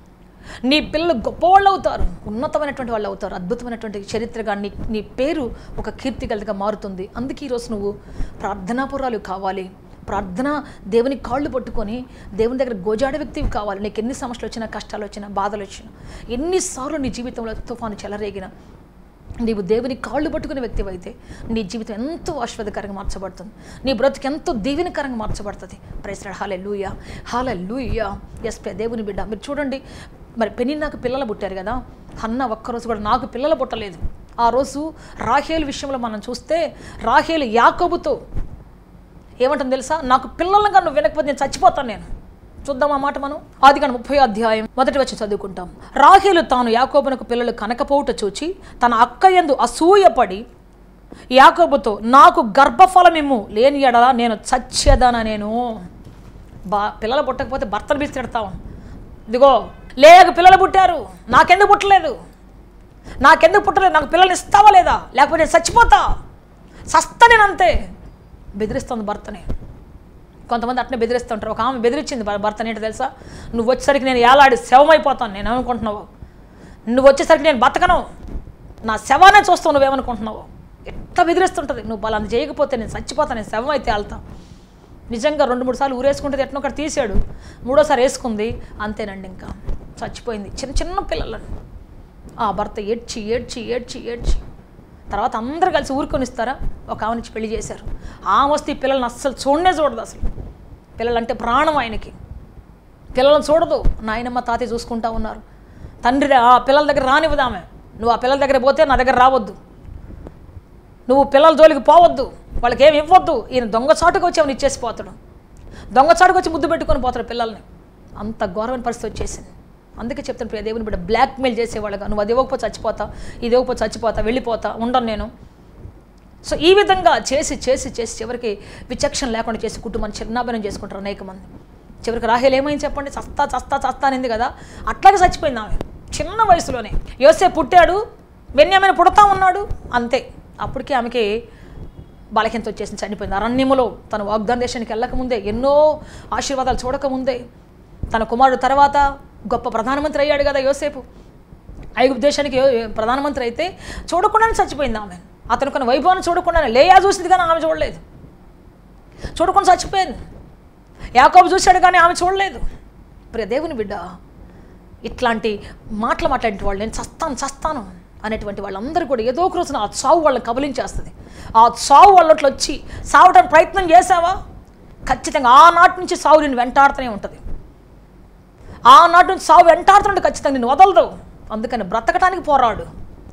నీ పిల్లలు గొప్పవాళ్ళు అవుతారు ఉన్నతమైనటువంటి వాళ్ళు అవుతారు అద్భుతమైనటువంటి చరిత్రగా నీ నీ పేరు ఒక కీర్తిగలగా మారుతుంది అందుకే ఈరోజు నువ్వు ప్రార్థనాపురాలు కావాలి ప్రార్థన దేవుని కాళ్ళు పట్టుకొని దేవుని దగ్గర గోజాడ వ్యక్తివి కావాలి నీకు ఎన్ని సమస్యలు వచ్చినా కష్టాలు వచ్చినా బాధలు వచ్చినా ఎన్నిసార్లు నీ జీవితంలో తుఫాను చెలరేగిన నీవు దేవుని కాళ్ళు పట్టుకునే వ్యక్తి అయితే నీ జీవితం ఎంతో ఆశ్వాదకరంగా మార్చబడుతుంది నీ బ్రతుకు ఎంతో దీవెనకరంగా మార్చబడుతుంది ప్రైస్రాడ్ హాలే లూయా హాలే లూయా ఎస్ పే దేవుని బిడ్డ మీరు చూడండి మరి పెని నాకు పిల్లలు పుట్టారు కదా అన్న ఒక్కరోజు కూడా నాకు పిల్లలు పుట్టలేదు ఆ రోజు రాహేలు విషయంలో మనం చూస్తే రాహేలు యాకోబుతో ఏమంటుంది తెలుసా నాకు పిల్లలుగా నువ్వు వినకపోతే నేను చచ్చిపోతాను నేను చూద్దాం ఆ మాట మనం ఆది కాండ ముప్పై అధ్యాయం మొదటి వచ్చి చదువుకుంటాం రాహేలు తాను యాకోబునకు పిల్లలు కనకపోవుట చూచి తన అక్క యందు అసూయపడి యాకోబుతో నాకు గర్భఫలమిమ్ము లేని ఎడలా నేను చచ్చేదానా నేను బా పిల్లలు పుట్టకపోతే భర్తను పిలిచి తిడతాం ఇదిగో లేక పిల్లలు పుట్టారు నాకెందుకు పుట్టలేదు నాకెందుకు పుట్టలేదు నాకు పిల్లల్ని ఇస్తావా లేదా లేకపోతే నేను చచ్చిపోతా సస్తా నేను అంతే బెదిరిస్తుంది భర్తని కొంతమంది అట్నే బెదిరిస్తుంటారు ఒక ఆమె బెదిరించింది భ- భర్తని ఏంటో తెలుసా నువ్వు వచ్చేసరికి నేను ఏలాడి శవమైపోతాను నేను ఏమనుకుంటున్నావు నువ్వు వచ్చేసరికి నేను బతకను నా శవానే చూస్తావు నువ్వేమనుకుంటున్నావు ఎట్లా బెదిరిస్తుంటుంది నువ్వు బలాన్ని చేయకపోతే నేను చచ్చిపోతాను నేను శవం అయితే వెళ్తా నిజంగా రెండు మూడు సార్లు ఊరేసుకుంటే ఎట్నో ఒకటి తీసాడు మూడోసారి వేసుకుంది అంతేనండి ఇంకా చచ్చిపోయింది చిన్న చిన్న పిల్లలను ఆ భర్త ఏడ్చి ఏడ్చి ఏడ్చి ఏడ్చి తర్వాత అందరూ కలిసి ఊరుకొని ఇస్తారా ఒక ఆమెనిచ్చి పెళ్లి చేశారు ఆమె వస్తే ఈ పిల్లల్ని అస్సలు చూడనే చూడదు అసలు పిల్లలంటే ప్రాణం ఆయనకి పిల్లలను చూడదు నాయనమ్మ తాతయ్య చూసుకుంటా ఉన్నారు తండ్రి ఆ పిల్లల దగ్గర రానివ్వదు ఆమె నువ్వు ఆ పిల్లల దగ్గర పోతే నా దగ్గర రావద్దు నువ్వు పిల్లల జోలికి పోవద్దు వాళ్ళకి ఏమి ఇవ్వద్దు ఈయన దొంగచాటుకు వచ్చి ఆమెను ఇచ్చేసి పోతాడు దొంగచాటుకు వచ్చి ముద్దు పెట్టుకొని పోతాడు పిల్లల్ని అంత ఘోరమైన పరిస్థితి వచ్చేసింది అందుకే చెప్తాను ప్రియ దేవుని బిడ్డ బ్లాక్మెయిల్ చేసేవాళ్ళగా నువ్వు అది ఇవ్వకపోతే చచ్చిపోతా ఇది ఇవ్వకపోతే చచ్చిపోతా వెళ్ళిపోతా ఉండను నేను సో ఈ విధంగా చేసి చేసి చేసి చివరికి విచక్షణ లేకుండా చేసి కుటుంబాన్ని చిన్నాభినం చేసుకుంటారు అనేక మంది చివరికి రాహేల్ ఏమైంది చెప్పండి చస్తా చస్తా చస్తా అనింది కదా అట్లాగే చచ్చిపోయింది ఆమె చిన్న వయసులోనే యోసే పుట్టాడు బెన్యామైన పుడతా ఉన్నాడు అంతే అప్పటికే ఆమెకి బలహీనత వచ్చేసింది చనిపోయింది అరణ్యములో తన వాగ్దాన దేశానికి వెళ్ళకముందే ఎన్నో ఆశీర్వాదాలు చూడకముందే తన కుమారుడు తర్వాత గొప్ప ప్రధానమంత్రి అయ్యాడు కదా యోసేపు ఐగుప్తు దేశానికి యో- ప్రధానమంత్రి అయితే చూడకుండానే చచ్చిపోయింది ఆమె అతను కొన్ని వైభవాన్ని చూడకుండానే లేయా చూసింది కానీ ఆమె చూడలేదు చూడకుండా చచ్చిపోయింది యాకోబు చూశాడు కానీ ఆమె చూడలేదు ప్రియ దేవుని బిడ్డ ఇట్లాంటి మాటలు మాట్లాడే వాళ్ళు నేను చస్తాను చస్తాను అనేటువంటి వాళ్ళందరూ కూడా ఏదో ఒక రోజున ఆ చావు వాళ్ళని కబలించేస్తుంది ఆ చావు వాళ్ళట్లో వచ్చి సావడానికి ప్రయత్నం చేసావా ఖచ్చితంగా ఆనాటి నుంచి సావు నేను వెంటాడుతూనే ఉంటుంది ఆనాటి నుంచి సావు వెంటాడుతుంటే ఖచ్చితంగా నేను వదలదు అందుకని బ్రతకటానికి పోరాడు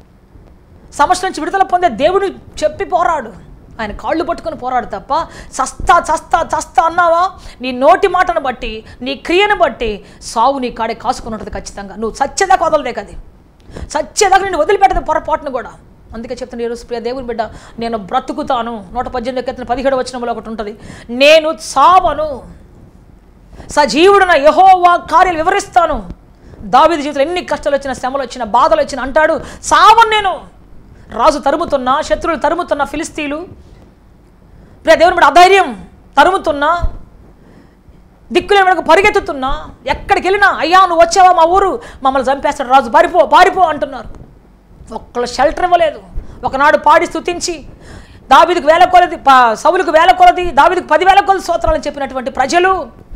సమస్య నుంచి విడుదల పొందే దేవుడు చెప్పి పోరాడు ఆయన కాళ్ళు పట్టుకొని పోరాడు తప్ప చస్తా చస్తా చస్తా అన్నావా నీ నోటి మాటను బట్టి నీ క్రియను బట్టి సావు నీ కాడే కాసుకుని ఉంటుంది ఖచ్చితంగా నువ్వు సత్యదాకా వదలదే కది సత్యదాకా నేను వదిలిపెట్టదు పొరపాటును కూడా అందుకే చెప్తాను ఈరోజు ప్రియ దేవుని బిడ్డ నేను బ్రతుకుతాను నూట పద్దెనిమిది ఎత్తున పదిహేడు వచనంలో ఒకటి ఉంటుంది నేను చావను సజీవుడున యహోవా కార్యాలు వివరిస్తాను దావీదు జీవితంలో ఎన్ని కష్టాలు వచ్చినా శ్రమలు వచ్చినా బాధలు వచ్చినా అంటాడు సావను నేను రాజు తరుముతున్నా శత్రువులు తరుముతున్న ఫిలిస్తీన్లు ప్రియ దేవుని బిడ్డ అధైర్యం తరుముతున్నా దిక్కులేని వెనక పరిగెత్తుతున్నా ఎక్కడికి వెళ్ళినా అయ్యా నువ్వు వచ్చావా మా ఊరు మమ్మల్ని చంపేస్తాడు రాజు పారిపో పారిపో అంటున్నారు ఒక్కళ్ళు షెల్టర్ ఇవ్వలేదు ఒకనాడు పాడి స్తుతించి దావిదికి వేల కొలది ప- సౌలుకు వేల కొలది దావిదికి పదివేల కొలది స్తోత్రాలని చెప్పినటువంటి ప్రజలు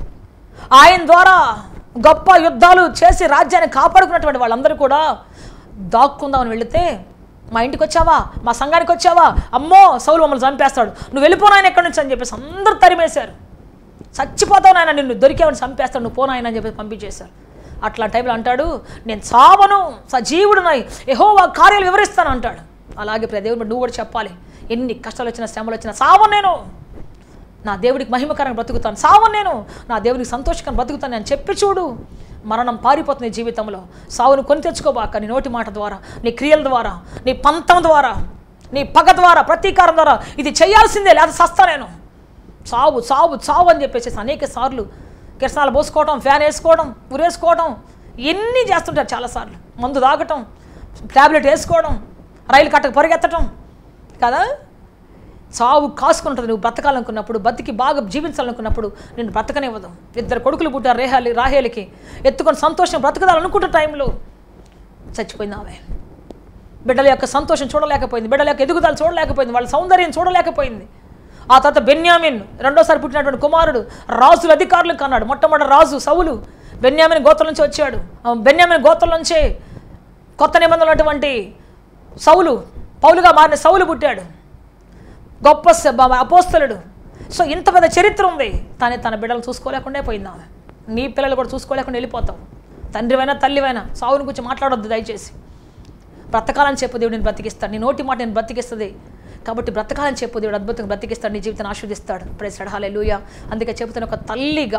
ఆయన ద్వారా గొప్ప యుద్ధాలు చేసి రాజ్యాన్ని కాపాడుకున్నటువంటి వాళ్ళందరూ కూడా దాక్కుందామని వెళితే మా ఇంటికి వచ్చావా మా సంఘానికి వచ్చావా అమ్మో సౌలు మమ్మల్ని చంపేస్తాడు నువ్వు వెళ్ళిపోనాయన ఎక్కడి నుంచి అని చెప్పేసి అందరూ తరిమేశారు చచ్చిపోతావు నాయన నిన్ను దొరికేవని చంపేస్తాడు నువ్వు పోనాయన అని చెప్పి పంపించేశారు అట్లా టైంలో అంటాడు నేను చావను సజీవుడునై ఎహో కార్యాలు వివరిస్తాను అంటాడు అలాగే ప్రియ దేవుడు నువ్వు కూడా చెప్పాలి ఎన్ని కష్టాలు వచ్చినా శ్రమలు వచ్చినా చావను నేను నా దేవుడికి మహిమకరంగా బ్రతుకుతాను సావను నేను నా దేవుడికి సంతోషకరంగా బ్రతుకుతాను అని చెప్పి చూడు మరణం పారిపోతుంది నీ జీవితంలో సావును కొని తెచ్చుకోబాక నీ నోటి మాట ద్వారా నీ క్రియల ద్వారా నీ పంతం ద్వారా నీ పగ ద్వారా ప్రతీకారం ద్వారా ఇది చేయాల్సిందే లేదా సస్తా నేను చావు చావు చావు అని చెప్పేసి అనేక సార్లు కిరసనాలు పోసుకోవడం ఫ్యాన్ వేసుకోవడం ఉరేసుకోవడం ఎన్ని చేస్తుంటారు చాలాసార్లు మందు తాగటం ట్యాబ్లెట్ వేసుకోవడం రైలు కట్టకు పరిగెత్తటం కదా చావు కాసుకుంటుంది నువ్వు బ్రతకాలనుకున్నప్పుడు బతికి బాగా జీవించాలనుకున్నప్పుడు నేను బ్రతకనివ్వదు ఇద్దరు కొడుకులు పుట్టారు రేహాలి రాహేలికి ఎత్తుకొని సంతోషం బ్రతకదాలనుకుంటున్న టైంలో చచ్చిపోయింది ఆమె బిడ్డల యొక్క సంతోషం చూడలేకపోయింది బిడ్డల యొక్క ఎదుగుదల చూడలేకపోయింది వాళ్ళ సౌందర్యం చూడలేకపోయింది ఆ తర్వాత బెన్యామిన్ రెండోసారి పుట్టినటువంటి కుమారుడు రాజుల అధికారులు కన్నాడు మొట్టమొదటి రాజు సౌలు బెన్యామిన్ గోత్రం నుంచి వచ్చాడు ఆ బెన్యామిన్ గోత్రం నుంచే కొత్త నిబంధనలు ఉన్నటువంటి సౌలు పౌలుగా మారిన సౌలు పుట్టాడు గొప్ప స- బ- అపోస్తలుడు సో ఇంత పెద్ద చరిత్ర ఉంది కానీ తన బిడ్డలు చూసుకోలేకుండా పోయింది ఆమె నీ పిల్లలు కూడా చూసుకోలేకుండా వెళ్ళిపోతావు తండ్రివైనా తల్లివైనా సావుని గురించి మాట్లాడొద్దు దయచేసి బ్రతకాలని చెప్పు దేవుడు నేను బ్రతికిస్తాడు నీ నోటి మాట నేను బ్రతికిస్తుంది కాబట్టి బ్రతకాలని చెప్పు దేవుడు అద్భుతంగా బ్రతికిస్తాడు నీ జీవితాన్ని ఆస్వాదిస్తాడు ప్రేసడు హాలే లూయ అందుకే చెబుతున్న ఒక తల్లిగా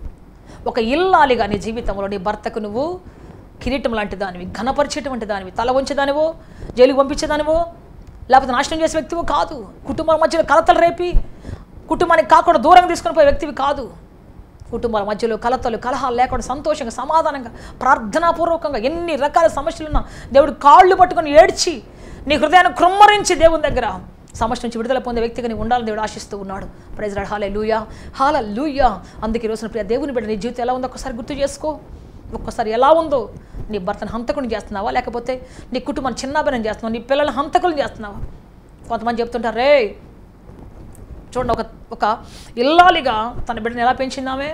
ఒక ఇల్లాలిగా నీ జీవితంలో నీ భర్తకు నువ్వు కిరీటం లాంటి దానివి ఘనపరిచేటువంటి దానివి తల ఉంచేదానివో జైలుకి పంపించేదానివో లేకపోతే నాశనం చేసే వ్యక్తివో కాదు కుటుంబాల మధ్యలో కలతలు రేపి కుటుంబానికి కాకుండా దూరంగా తీసుకొని పోయే వ్యక్తివి కాదు కుటుంబాల మధ్యలో కలతలు కలహాలు లేకుండా సంతోషంగా సమాధానంగా ప్రార్థనాపూర్వకంగా ఎన్ని రకాల సమస్యలున్నా దేవుడు కాళ్ళు పట్టుకొని ఏడ్చి నీ హృదయాన్ని కృమ్మరించి దేవుని దగ్గర సమస్య నుంచి విడుదల పొందే వ్యక్తిగా నీ ఉండాలని దేవుడు ఆశిస్తూ ఉన్నాడు ప్రైజ్ రాడ్ హాలే లూయా హాల లూయా అందుకే ఈ రోజున ప్రియ దేవుని బిడ్డ నీ జీవితం ఎలా ఉందో ఒక్కసారి గుర్తు చేసుకో ఒక్కసారి ఎలా ఉందో నీ భర్తను హంతకుని చేస్తున్నావా లేకపోతే నీ కుటుంబాన్ని చిన్నాభినం చేస్తున్నావా నీ పిల్లల్ని హంతకులు చేస్తున్నావా కొంతమంది చెప్తుంటారు రే చూడండి ఒక ఒక ఇల్లాలిగా తన బిడ్డను ఎలా పెంచిందామే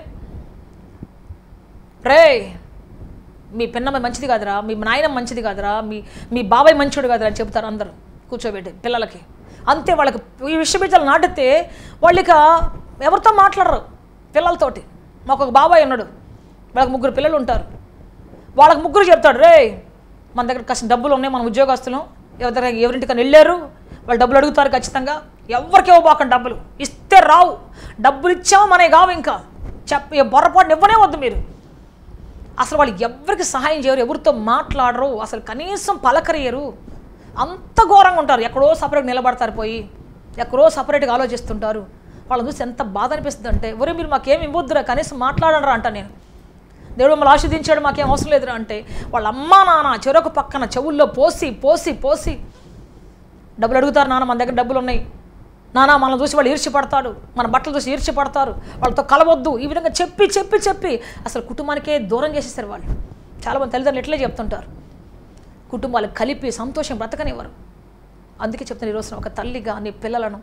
రే మీ పిన్నమ్మ మంచిది కాదురా మీ నాయన మంచిది కాదురా మీ మీ బాబాయ్ మంచోడు కాదురా అని చెప్తారు అందరూ కూర్చోబెట్టి పిల్లలకి అంతే వాళ్ళకి ఈ విషయబీజాలు నాటితే వాళ్ళకి ఎవరితో మాట్లాడరు పిల్లలతోటి మాకు ఒక బాబాయ్ ఉన్నాడు వాళ్ళకి ముగ్గురు పిల్లలు ఉంటారు వాళ్ళకి ముగ్గురు చెప్తాడు రే మన దగ్గర కాసిన డబ్బులు ఉన్నాయి మన ఉద్యోగస్తులం ఎవరి దగ్గర ఎవరింటికని వెళ్ళారు వాళ్ళు డబ్బులు అడుగుతారు ఖచ్చితంగా ఎవరికి ఇవ్వబోకండి డబ్బులు ఇస్తే రావు డబ్బులు ఇచ్చామో మనకి కావు ఇంకా చెప్ప పొరపాటున ఇవ్వనే వద్దు మీరు అసలు వాళ్ళు ఎవరికి సహాయం చేయరు ఎవరితో మాట్లాడరు అసలు కనీసం పలకరియరు అంత ఘోరంగా ఉంటారు ఎక్కడో సపరేట్ నిలబడతారు పోయి ఎక్కడో సపరేట్గా ఆలోచిస్తుంటారు వాళ్ళని చూసి ఎంత బాధ అనిపిస్తుంది అంటే ఎవరు మీరు మాకేం ఇవ్వద్దురా కనీసం మాట్లాడరా అంట నేను దేవుడు మమ్మల్ని ఆస్వాదించాడు మాకేం అవసరం లేదురా అంటే వాళ్ళ అమ్మా నాన్న చెరొక పక్కన చెవుల్లో పోసి పోసి పోసి డబ్బులు అడుగుతారు నాన్న మన దగ్గర డబ్బులు ఉన్నాయి నాన్న మనం చూసి వాళ్ళు ఈర్ష్యపడతాడు మన బట్టలు చూసి ఈర్ష్యపడతారు వాళ్ళతో కలవద్దు ఈ విధంగా చెప్పి చెప్పి చెప్పి అసలు కుటుంబానికే దూరం చేసేసారు వాళ్ళు చాలామంది తల్లిదండ్రులు ఇట్లే చెప్తుంటారు కుటుంబాలు కలిపి సంతోషం బ్రతకనివ్వరు అందుకే చెప్తాను ఈరోజున ఒక తల్లిగా నీ పిల్లలను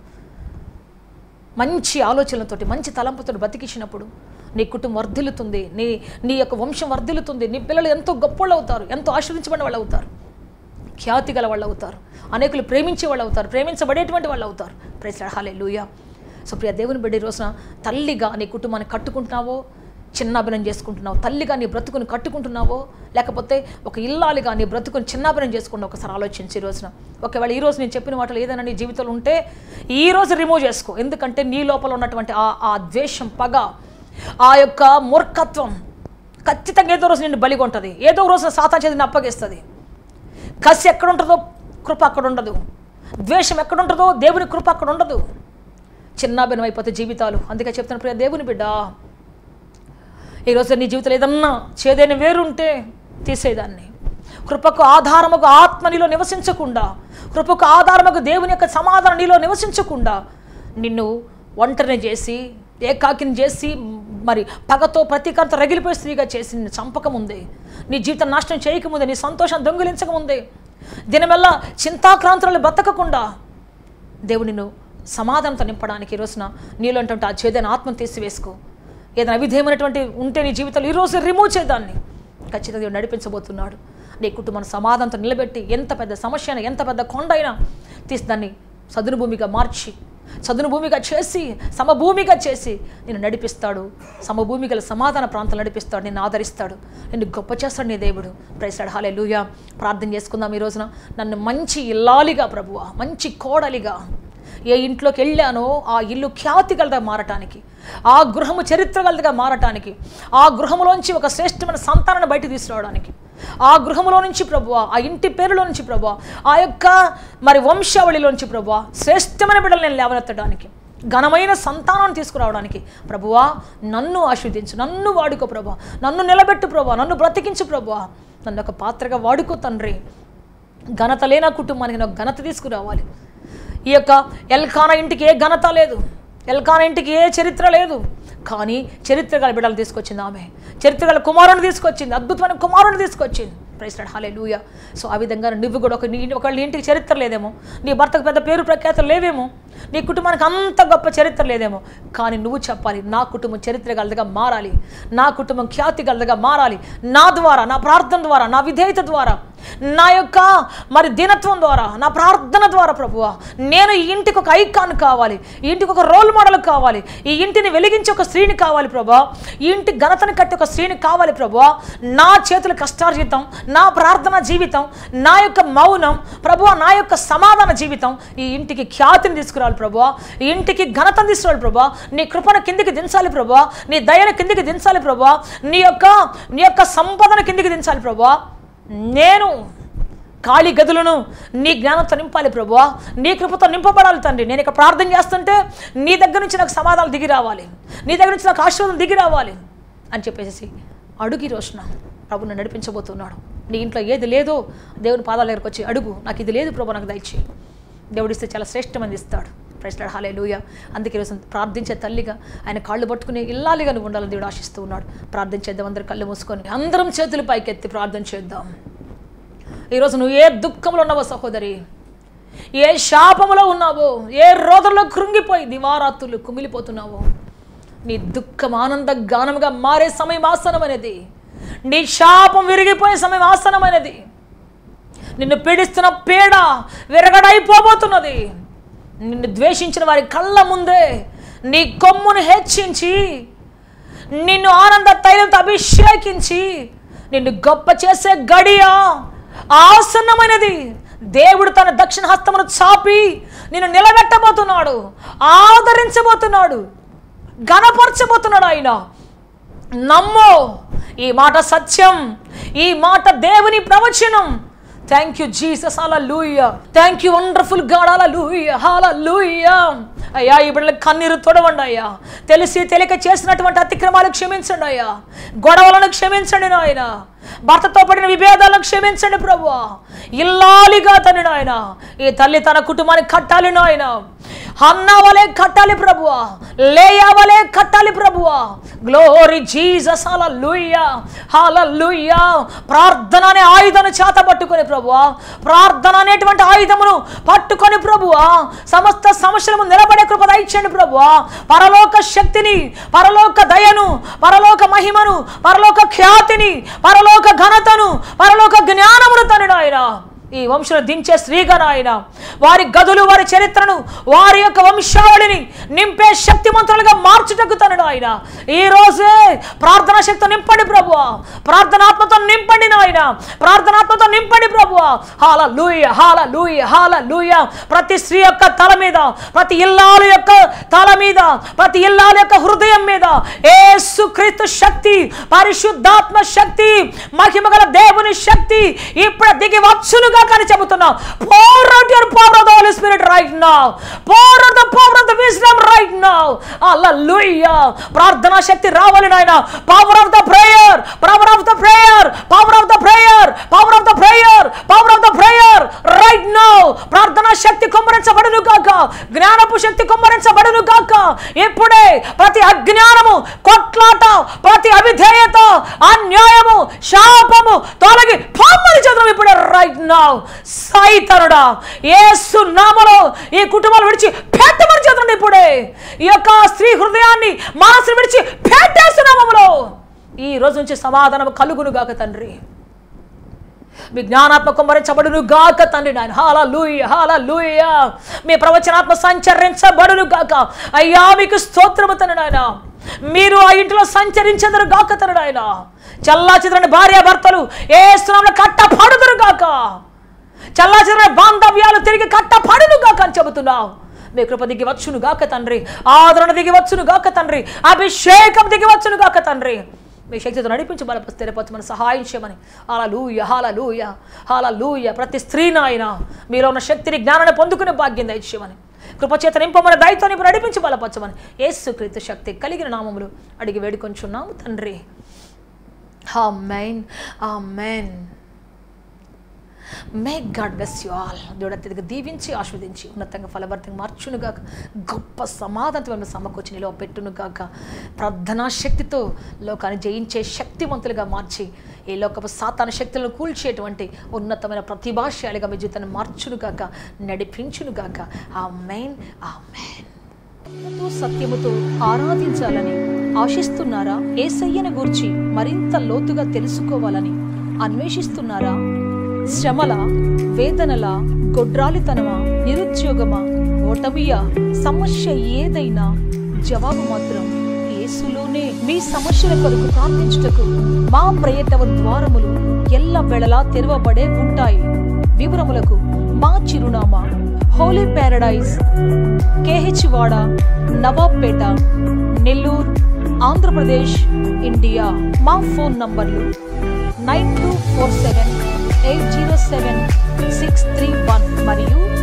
మంచి ఆలోచనలతోటి మంచి తలంపుతో బతికించినప్పుడు నీ కుటుంబం వర్ధిల్లుతుంది నీ నీ యొక్క వంశం వర్ధిల్లుతుంది నీ పిల్లలు ఎంతో గొప్పవాళ్ళు అవుతారు ఎంతో ఆశ్రయించబడిన వాళ్ళు అవుతారు ఖ్యాతి గల వాళ్ళు అవుతారు అనేకులు ప్రేమించే వాళ్ళు అవుతారు ప్రేమించబడేటువంటి వాళ్ళు అవుతారు ప్రైజ్ హాలే లూయా సో ప్రియ దేవుని బిడ్డ ఈ రోజున తల్లిగా నీ కుటుంబాన్ని కట్టుకుంటున్నావో చిన్నాభినం చేసుకుంటున్నావు తల్లిగా నీ బ్రతుకుని కట్టుకుంటున్నావో లేకపోతే ఒక ఇల్లాలిగా నీ బ్రతుకుని చిన్నాభినం చేసుకుంటున్నావు ఒకసారి ఆలోచించి ఈ రోజున ఒకవేళ ఈ రోజు నేను చెప్పిన మాటలు ఏదైనా నీ జీవితంలో ఉంటే ఈ రోజు రిమూవ్ చేసుకో ఎందుకంటే నీ లోపల ఉన్నటువంటి ఆ ఆ ద్వేషం పగ ఆ యొక్క మూర్ఖత్వం ఖచ్చితంగా ఏదో రోజు నిన్ను బలిగొంటుంది ఏదో రోజు సాతా చేతిని అప్పగిస్తుంది కసి ఎక్కడ ఉంటుందో కృప అక్కడ ఉండదు ద్వేషం ఎక్కడ ఉంటుందో దేవుని కృప అక్కడ ఉండదు చిన్నాభిన్నం అయిపోతే జీవితాలు అందుకే చెప్తున్న ప్రియ దేవుని బిడ్డ ఈరోజు నీ జీవితంలో ఏదన్నా చేదైన వేరుంటే తీసేదాన్ని కృపకు ఆధారముకు ఆత్మ నీలో నివసించకుండా కృపకు ఆధారముకు దేవుని యొక్క సమాధానం నీలో నివసించకుండా నిన్ను ఒంటరిని చేసి ఏకాకిని చేసి మరి పగతో ప్రతీకారంతో రగిలిపోయి స్త్రీగా చేసి నిన్ను చంపకముందే నీ జీవితం నాశనం చేయకముందే నీ సంతోషం దొంగిలించకముందే దినమెల్లా చింతాక్రాంతులు బతకకుండా దేవుడు నిన్ను సమాధానంతో నింపడానికి ఈ రోజున నీలో ఉన్నటువంటి ఆ చేదైన ఆత్మను తీసివేసుకో ఏదైనా అవిధేయమైనటువంటి ఉంటే నీ జీవితంలో ఈరోజు రిమూవ్ చేద్దాన్ని ఖచ్చితంగా దేవుడు నడిపించబోతున్నాడు నీ కుటుంబం సమాధానంతో నిలబెట్టి ఎంత పెద్ద సమస్య అయినా ఎంత పెద్ద కొండ అయినా తీసి దాన్ని సదును భూమిగా మార్చి సదును భూమిగా చేసి సమభూమిగా చేసి నిన్ను నడిపిస్తాడు సమభూమిగల సమాధాన ప్రాంతాలు నడిపిస్తాడు నిన్ను ఆదరిస్తాడు నిన్ను గొప్ప చేస్తాడు నీ దేవుడు ప్రైస్తాడు హాలే లూయా ప్రార్థన చేసుకుందాం ఈ రోజున నన్ను మంచి ఇల్లాలిగా ప్రభువా మంచి కోడలిగా ఏ ఇంట్లోకి వెళ్ళానో ఆ ఇల్లు ఖ్యాతి గలదా మారటానికి ఆ గృహము చరిత్ర గలదిగా మారటానికి ఆ గృహములోంచి ఒక శ్రేష్టమైన సంతానాన్ని బయట తీసుకురావడానికి ఆ గృహములో నుంచి ప్రభువ ఆ ఇంటి పేరులో నుంచి ప్రభువ ఆ యొక్క మరి వంశావళిలోంచి ప్రభువ శ్రేష్టమైన బిడ్డలు నేను లేవనెత్తడానికి ఘనమైన సంతానాన్ని తీసుకురావడానికి ప్రభువా నన్ను ఆశీర్వదించు నన్ను వాడుకో ప్రభా నన్ను నిలబెట్టు ప్రభా నన్ను బ్రతికించు ప్రభువా నన్ను ఒక పాత్రగా వాడుకో తండ్రి ఘనత లేన కుటుంబానికి నాకు ఘనత తీసుకురావాలి ఈ యొక్క ఎల్కానా ఇంటికి ఏ ఘనత లేదు ఎల్కానా ఇంటికి ఏ చరిత్ర లేదు కానీ చరిత్ర గల బిడ్డలు తీసుకొచ్చింది ఆమె చరిత్ర గల కుమారుని తీసుకొచ్చింది అద్భుతమైన కుమారుని తీసుకొచ్చింది ప్రైస్లాడ్ హాలే లూయ సో ఆ విధంగా నువ్వు కూడా ఒక నీ ఒకళ్ళ ఇంటికి చరిత్ర లేదేమో నీ భర్తకు పెద్ద పేరు ప్రఖ్యాతలు లేవేమో నీ కుటుంబానికి అంత గొప్ప చరిత్ర లేదేమో కానీ నువ్వు చెప్పాలి నా కుటుంబం చరిత్ర గలదిగా మారాలి నా కుటుంబం ఖ్యాతి గలదిగా మారాలి నా ద్వారా నా ప్రార్థన ద్వారా నా విధేయత ద్వారా నా యొక్క మరి దీనత్వం ద్వారా నా ప్రార్థన ద్వారా ప్రభువా నేను ఈ ఇంటికి ఒక ఐకాన్ కావాలి ఈ ఇంటికి ఒక రోల్ మోడల్ కావాలి ఈ ఇంటిని వెలిగించే ఒక స్త్రీని కావాలి ప్రభా ఈ ఇంటి ఘనతను కట్టి ఒక స్త్రీని కావాలి ప్రభువా నా చేతుల కష్టార్జితం నా ప్రార్థన జీవితం నా యొక్క మౌనం ప్రభువా నా యొక్క సమాధాన జీవితం ఈ ఇంటికి ఖ్యాతిని తీసుకురావాలి ప్రభువా ఈ ఇంటికి ఘనతను తీసుకురావాలి ప్రభువా నీ కృపను కిందికి దించాలి ప్రభువా నీ దయను కిందికి దించాలి ప్రభువా నీ యొక్క నీ యొక్క సంపదను కిందికి దించాలి ప్రభువా నేను ఖాళీ గదులను నీ జ్ఞానంతో నింపాలి ప్రభువా నీ కృపతో నింపబడాలి తండ్రి నేను ఇక్కడ ప్రార్థన చేస్తుంటే నీ దగ్గర నుంచి నాకు సమాధానం దిగి రావాలి నీ దగ్గర నుంచి నాకు ఆశీర్వాదం దిగి రావాలి అని చెప్పేసి అడుగు ఈ రోజున ప్రభు నన్ను నడిపించబోతున్నాడు నీ ఇంట్లో ఏది లేదో దేవుని పాదాల దగ్గరకు వచ్చి అడుగు నాకు ఇది లేదు ప్రభు నాకు దయచేయి దేవుడిస్తే చాలా శ్రేష్టమని ఇస్తాడు ప్రైస్లాడ్ హాలే లూయ అందుకే ఈరోజు ప్రార్థించే తల్లిగా ఆయన కాళ్ళు పట్టుకుని ఇల్లాలిగా నువ్వు ఉండాలని దేవుడు ఆశిస్తూ ఉన్నాడు ప్రార్థించేద్దాం అందరు కళ్ళు మూసుకొని అందరం చేతులు పైకెత్తి ప్రార్థన చేద్దాం ఈరోజు నువ్వు ఏ దుఃఖంలో ఉన్నావో సహోదరి ఏ శాపములో ఉన్నావో ఏ రోదనలో కృంగిపోయి దివారాత్రులు కుమిలిపోతున్నావో నీ దుఃఖం ఆనంద గానముగా మారే సమయం ఆసనమైనది నీ శాపం విరిగిపోయే సమయం ఆసనమైనది నిన్ను పీడిస్తున్న పీడ విరగడైపోబోతున్నది నిన్ను ద్వేషించిన వారి కళ్ళ ముందే నీ కొమ్మును హెచ్చించి నిన్ను ఆనంద తైలంతో అభిషేకించి నిన్ను గొప్ప చేసే గడియ ఆసన్నమైనది దేవుడు తన దక్షిణ హస్తమును చాపి నిన్ను నిలబెట్టబోతున్నాడు ఆదరించబోతున్నాడు గణపరచబోతున్నాడు ఆయన నమ్మో ఈ మాట సత్యం ఈ మాట దేవుని ప్రవచనం థ్యాంక్ యూ జీసస్ అలా లూయ థ్యాంక్ యూ వండర్ఫుల్ గాడ్ అలా లూయ హాలా లూయ అయ్యా ఈ బిడ్డలకు కన్నీరు తొడవండి అయ్యా తెలిసి తెలియక చేసినటువంటి అతిక్రమాలు క్షమించండి అయ్యా గొడవలను క్షమించండి నాయన భర్తతో పడిన విభేదాలను క్షమించండి ప్రభు ఇల్లాలిగా తను నాయన ఈ తల్లి తన కుటుంబాన్ని కట్టాలి నాయన హన్నా వలే కట్టాలి ప్రభువా లేయా వలే కట్టాలి ప్రభువా గ్లోరీ జీసస్ హాల లూయ్యా హాల లూయ్యా ప్రార్థన అనే ఆయుధను చేత పట్టుకొని ప్రభువా ప్రార్థన అనేటువంటి ఆయుధమును పట్టుకొని ప్రభువా సమస్త సమస్యలను నిలబడే కృప దయచేయండి ప్రభువా పరలోక శక్తిని పరలోక దయను పరలోక మహిమను పరలోక ఖ్యాతిని పరలోక ఘనతను పరలోక జ్ఞానమును తను ఆయన ఈ వంశను దించే స్త్రీగా నాయన వారి గదులు వారి చరిత్రను వారి యొక్క వంశావళిని నింపే శక్తిమంతులుగా మార్చుటకు తనడు ఆయన ఈ రోజే ప్రార్థనా శక్తితో నింపండి ప్రభు ప్రార్థనాత్మతో నింపండి నాయన ప్రార్థనాత్మతో నింపండి ప్రభు హాల లూయ హాల లూయ హాల లూయ ప్రతి స్త్రీ యొక్క తల మీద ప్రతి ఇల్లాలు యొక్క తల మీద ప్రతి ఇల్లాల యొక్క హృదయం మీద ఏసుక్రీస్తు శక్తి పరిశుద్ధాత్మ శక్తి మహిమగల దేవుని శక్తి ఇప్పుడు దిగి వచ్చునుగా కానీ చెబుతున్నాం pour out your power of the Holy Spirit right now pour out the power of the wisdom right now hallelujah ప్రార్థనా శక్తి రావాలి నాయన power of the prayer power of the prayer power of the prayer power of the prayer power of the prayer right now ప్రార్థనా శక్తి కుమ్మరించబడును గాక జ్ఞానపు శక్తి కుమ్మరించబడును గాక ఇప్పుడే ప్రతి అజ్ఞానము కొట్లాట ప్రతి అవిధేయత అన్యాయము శాపము తొలగి పొమ్మని చదువు ఇప్పుడే రైట్ నౌ సైతనుడా యేసు నామలో ఈ కుటుంబాలు విడిచి పెట్టమని చదువు ఇప్పుడే ఈ యొక్క స్త్రీ హృదయాన్ని మనసును విడిచి పెట్టేస్తున్నామములో ఈ రోజు నుంచి సమాధానం కలుగును గాక తండ్రి మీ జ్ఞానాత్మ కుమ్మరించబడును గాక తండ్రి నాయన హాల లూయ హాల లూయ మీ ప్రవచనాత్మ సంచరించబడును గాక అయ్యా మీకు స్తోత్రము తండ్రి నాయన మీరు ఆ ఇంటిలో సంచరించెదరు గాక తండ్రి నాయన చల్లా చిత్రని భార్య భర్తలు ఏ స్థలంలో కట్ట పడుదురు గాక చల్లా చిత్రని బాంధవ్యాలు తిరిగి కట్ట పడును గాక అని చెబుతున్నావు మీ కృప దిగి వచ్చును గాక తండ్రి ఆదరణ దిగి వచ్చును గాక తండ్రి అభిషేకం దిగి వచ్చును గాక తండ్రి మీ శక్తితో నడిపించి బలప స్థిరపరచమని సహాయం చేయమని అలా లూయ హాల లూయ హాల లూయ ప్రతి స్త్రీ నాయన మీలో ఉన్న శక్తిని జ్ఞానాన్ని పొందుకునే భాగ్యం దయచేయమని కృపచేత నింపమని దయతో నింపు నడిపించి బలపరచమని యేసుక్రీస్తు శక్తి కలిగిన నామములు అడిగి వేడుకొంచున్నాము తండ్రి హా మెయిన్ ఆ మెయిన్ may God bless you all దేవుడు అత్యధిక దీవించి ఆస్వాదించి ఉన్నతంగా ఫలభర్తంగా మార్చునుగాక గొప్ప సమాధానమైన సమకూర్చి నిలవ పెట్టునుగాక ప్రార్థనా శక్తితో లోకాన్ని జయించే శక్తివంతులుగా మార్చి ఈ లోకపు సాతాన శక్తులను కూల్చేటువంటి ఉన్నతమైన ప్రతిభాశాలిగా మీ జీవితాన్ని మార్చునుగాక నడిపించునుగాక ఆ మెయిన్ ఆ మెయిన్ ఆత్మతో సత్యముతో ఆరాధించాలని ఆశిస్తున్నారా ఏసయ్యను గూర్చి మరింత లోతుగా తెలుసుకోవాలని అన్వేషిస్తున్నారా శ్రమల వేదనల గొడ్రాలితనమా నిరుద్యోగమా ఓటమియా సమస్య ఏదైనా జవాబు మాత్రం యేసులోనే మీ సమస్యల కొరకు ప్రార్థించుటకు మా ప్రయత్న ద్వారములు ఎల్ల వేళలా తెరవబడే ఉంటాయి వివరములకు మా చిరునామా హోలీ ప్యారడైజ్ కేహెచ్ వాడ నవాబ్పేట నెల్లూరు ఆంధ్రప్రదేశ్ ఇండియా మా ఫోన్ నంబర్లు nine two four seven eight zero seven six three one మరియు